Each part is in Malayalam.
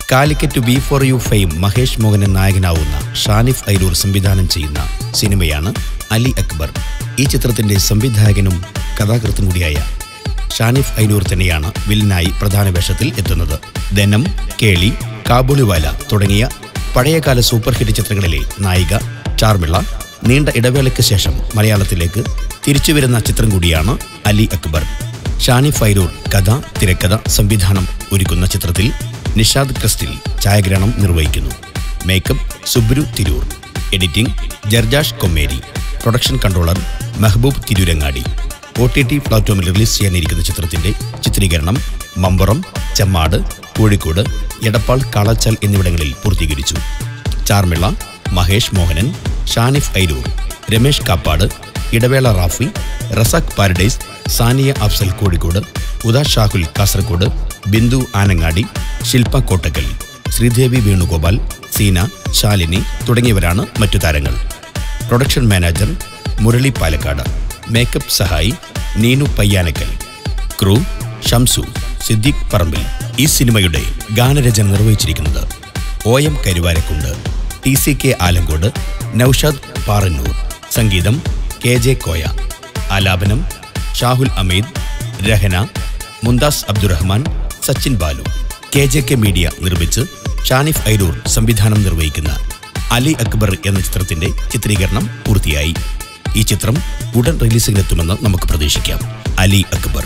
Calicut B for U fame Mahesh Mohanan നായകനാവുന്ന ഷാനിഫ് ഐരൂർ സംവിധാനം ചെയ്യുന്ന സിനിമയാണ് അലി അക്ബർ ഈ ചിത്രത്തിന്റെ സംവിധായകനും കഥാകൃത്തും കൂടിയായ ഷാനിഫ് ഐനൂർ തന്നെയാണ് വില്ലനായി പ്രധാന വേഷത്തിൽ എത്തുന്നത് ധനം കേളി കാബൂളിവാല തുടങ്ങിയ പഴയകാല സൂപ്പർ ഹിറ്റ് ചിത്രങ്ങളിലെ നായിക ചാർമിള നീണ്ട ഇടവേളയ്ക്ക് ശേഷം മലയാളത്തിലേക്ക് തിരിച്ചുവരുന്ന ചിത്രം കൂടിയാണ് അലി അക്ബർ ഷാനി ഫൈരൂർ കഥ തിരക്കഥ സംവിധാനം ഒരുക്കുന്ന ചിത്രത്തിൽ നിഷാദ് ക്രിസ്റ്റിൽ ഛായാഗ്രഹണം നിർവഹിക്കുന്നു makeup Subru Tirur editing Jarjash Kommeri production controller Mehaboob Tirurangadi O T T പ്ലാറ്റ്ഫോമിൽ റിലീസ് ചെയ്യാനിരിക്കുന്ന ചിത്രത്തിന്റെ ചിത്രീകരണം മമ്പുറം ചെമ്മാട് കോഴിക്കോട് എടപ്പാൾ കാളച്ചാൽ എന്നിവിടങ്ങളിൽ പൂർത്തീകരിച്ചു ചാർമിള മഹേഷ് മോഹനൻ ഷാനിഫ് ഐരൂർ രമേഷ് കാപ്പാട് ഇടവേള റാഫി റസാഖ് പാരഡൈസ് സാനിയ അഫ്സൽ കോഴിക്കോട് ഉദാ ഷാഹുൽ കാസർഗോഡ് ബിന്ദു ആനങ്ങാടി ശില്പ കോട്ടക്കൽ ശ്രീദേവി വേണുഗോപാൽ സീന ശാലിനി തുടങ്ങിയവരാണ് മറ്റു താരങ്ങൾ production manager Murali Palakkad makeup സഹായി നീനു പയ്യാനക്കൽ ക്രൂ ഷംസു സിദ്ദിഖ് പറമ്പിൽ ഈ സിനിമയുടെ ഗാനരചന നിർവഹിച്ചിരിക്കുന്നത് O M Karuvarakundu T C K Alankode Noushad Parannur സംഗീതം കെ ജെ കോയ ആലാപനം Shahul Ameed Rahana Mumtaz Abdurahman Sachin Balu K J K media നിർമ്മിച്ച് ഷാനിഫ് ഐരൂർ സംവിധാനം നിർവഹിക്കുന്ന അലി അക്ബർ എന്ന ചിത്രത്തിന്റെ ചിത്രീകരണം പൂർത്തിയായി ഈ ചിത്രം ഉടൻ റിലീസിങ്ങിലെത്തുമെന്ന് നമുക്ക് പ്രതീക്ഷിക്കാം അലി അക്ബർ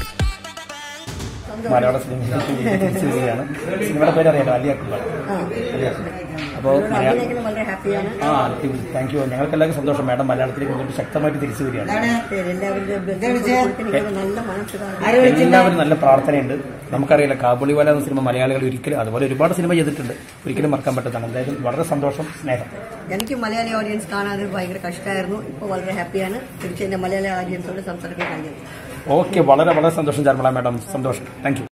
മലയാള സിനിമയിലേക്ക് തിരിച്ചു വരികയാണ് സിനിമയുടെ പേര് അറിയാലോ അലി അക്ബർ അലി അക്ബർ അപ്പോൾ അഭിനയിക്കുന്നത് വളരെ ഹാപ്പിയാണ് ആ താങ്ക് യു ഞങ്ങൾക്ക് എല്ലാവർക്കും സന്തോഷം മാഡം മലയാളത്തിലേക്ക് മുന്നോട്ട് ശക്തമായിട്ട് തിരിച്ചു വരികയാണ് എല്ലാവരുടെയും ബന്ധുക്കൾക്ക് നല്ല മനസ്സിലാണ് എല്ലാവരും നല്ല പ്രാർത്ഥനയുണ്ട് നമുക്കറിയില്ല കാബുളിവാല എന്ന സിനിമ മലയാളികൾ ഒരിക്കലും അതുപോലെ ഒരുപാട് സിനിമ ചെയ്തിട്ടുണ്ട് ഒരിക്കലും മറക്കാൻ പറ്റത്താണ് എന്തായാലും വളരെ സന്തോഷം സ്നേഹം എനിക്ക് മലയാളി ഓഡിയൻസ് കാണാൻ ഭയങ്കര കഷ്ടമായിരുന്നു ഇപ്പോൾ വളരെ ഹാപ്പിയാണ് തിരിച്ച് എന്റെ മലയാളി ഓഡിയൻസോട് സംസാരിക്കാൻ കഴിഞ്ഞത് ഓക്കെ വളരെ വളരെ സന്തോഷം ചർമ്മള മാഡം സന്തോഷം താങ്ക് യു